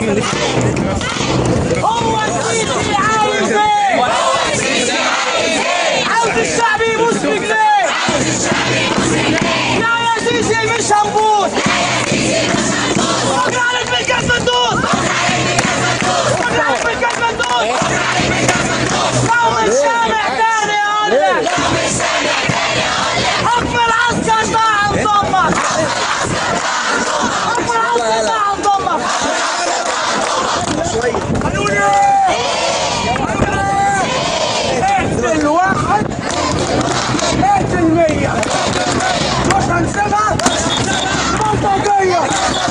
هو السيسي عايز ايه؟ عاوز الشعب يبوس رجليه لا يا سيسي مش هنبوس بكره عليك بالكاس مندوس بكره عليك بالكاس مندوس قوم الشارع تاني يا ولد حكم العسكر ضاع انضمك حكم العسكر ضاع انضمك اقتل واحد اقتل مية مش هنسيبها بلطجية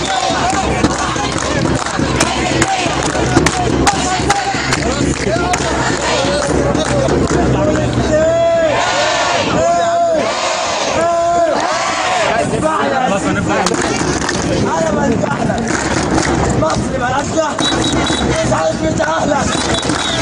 انا بنتحلك مصر بلدنا ازعل بنت اهلك